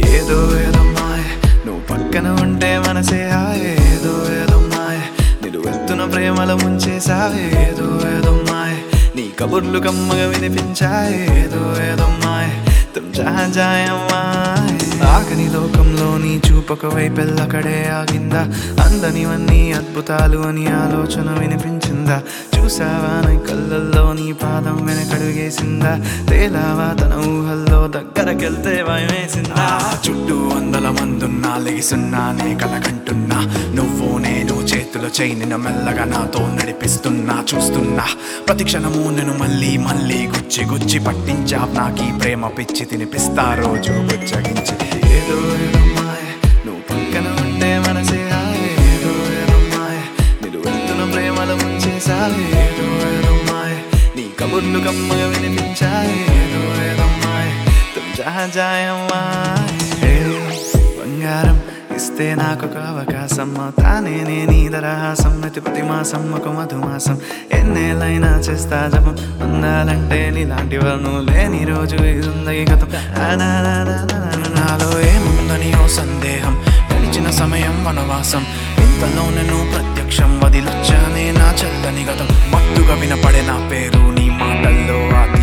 ఏదో ఏదో మాయ నువ్వు పక్కన ఉంటే మనసే హాయ్ ఏదో ఏదో మాయ నిన్ను వెళ్తున్న ప్రేమల ముంచేసావే ఏదో ఏదో మాయ నీ కబుర్లు కమ్మగా వినిపించాయి ఏదో ఏదో మాయ తుమ్ జహా జాయ మాయ ఆగని లోకంలో నీ చూపక వైపెల్లకడే ఆగిందా అందనివన్నీ అద్భుతాలు అని ఆలోచన వినిపించిందా చూసావా నీ కళ్ళల్లో నీ పాదం వెనకడుగేసిందా తేలావా తన ఊహల్లో దగ్గరకెళ్తే భయమేసిందా చుట్టూ వందల మందున్నా లెగిసున్నా నే కలకంటున్నా నువ్వు నేను చేతుల చేయి నిన్ను మెల్లగా నాతో నడిపిస్తున్నా చూస్తున్నా ప్రతి క్షణము నేను మళ్ళీ మళ్ళీ గుచ్చి గుచ్చి పట్టించా నాకీ ప్రేమ పిచ్చి తినిపిస్తా రోజు బుజ్జగించి ఏదో ఏదో మాయ నువ్వు పక్కన ఉంటే మనసే హాయ్ ఏదో ఏదో మాయ నిన్ను వెళ్తున్న ప్రేమల ముంచేసావే ఏదో ఏదో మాయ నీ కబుర్లు కమ్మగా వినిపించాయి ఏదో ఏదో మాయ తుమ్ జహా జాయ మాయ ఏ బంగారం ఇస్తే నాకొక అవకాశం తానే నే నీ దరహాసం ప్రతి ప్రతి మాసం ఒక మధుమాసం ఎన్నేళ్ళైనా చేస్తా జపం అందాలంటే నీలాంటి వాళ్ళు లేని రోజు ఇదుంది గతం ఆ నా నా నా నా నా నాలో ఏముందని ఓ సందేహం గడిచిన సమయం వనవాసం ఇంతలో నేను ప్రత్యక్షం వదిలొచ్చానే నా చల్లని గతం మత్తుగా వినపడే నా పేరు నీ మాటల్లో ఆ